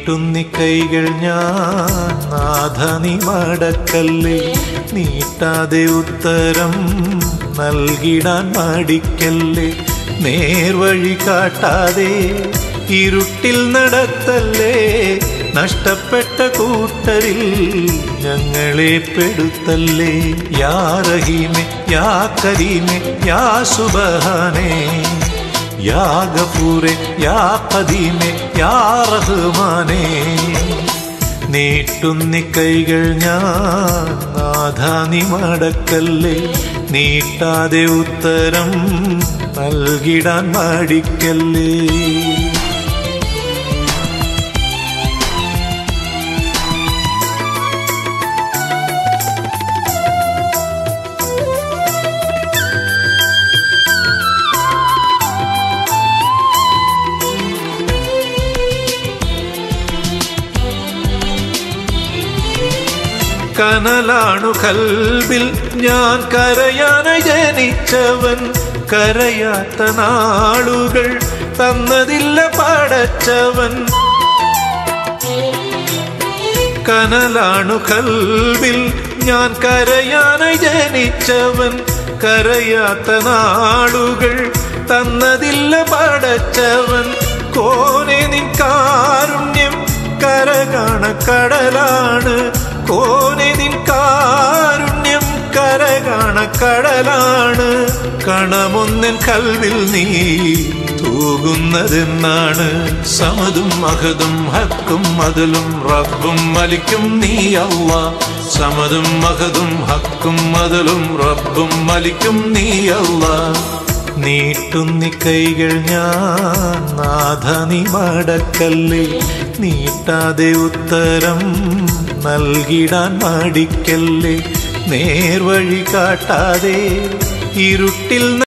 നീട്ടുന്നി കൈകൾ ഞാൻ നാഥ നീ മടക്കല്ലേ നീട്ടാതെ ഉത്തരം നൽകിടാൻ മടിക്കല്ലേ നേർവഴി കാട്ടാതെ ഇരുട്ടിൽ നടത്തല്ലേ നഷ്ടപ്പെട്ട കൂട്ടരിൽ ഞങ്ങളെ പെടുത്തല്ലേ യാ റഹീമെ യാ കരീമെ യാ സുബഹാനേ യാ ഗഫൂറെ യാ ഖദീമെ യാ റഹ്മാനേ നീട്ടുന്നി കൈകൾ ഞാൻ നാഥ നീ മടക്കല്ലേ നീട്ടാതെ ഉത്തരം നൽകിടാൻ മടിക്കല്ലേ കനലാണു കൽബിൽ ഞാൻ കരയാനായി ജനിച്ചവൻ കരയാത്ത നാളുകൾ തന്നതില്ല പടച്ചവൻ കനലാണു കൽബിൽ ഞാൻ കരയാനായി ജനിച്ചവൻ കരയാത്ത നാളുകൾ തന്നതില്ല പടച്ചവൻ കോനെ നിൻ കാരുണ്യം കരകാണ കടലാണ് കോനെ നിൻ കാരുണ്യം കരകാണ കടലാണ് കണമൊന്നൻ കൽവിൽ നീ തൂകുന്നതെന്നാണ് സമതും മഹതും ഹക്കും മതിലും റബ്ബും മലിക്കും നീ അല്ല സമതും മഹതും ഹക്കും മതിലും റബ്ബും മലിക്കും നീ അല്ല നീട്ടുന്നി കൈകൾ ഞാൻ നാഥ നീ മടക്കല്ലേ നീട്ടാതെ ഉത്തരം നൽകിടാൻ മടിക്കല്ലേ നേർവഴി കാട്ടാതെ ഇരുട്ടിൽ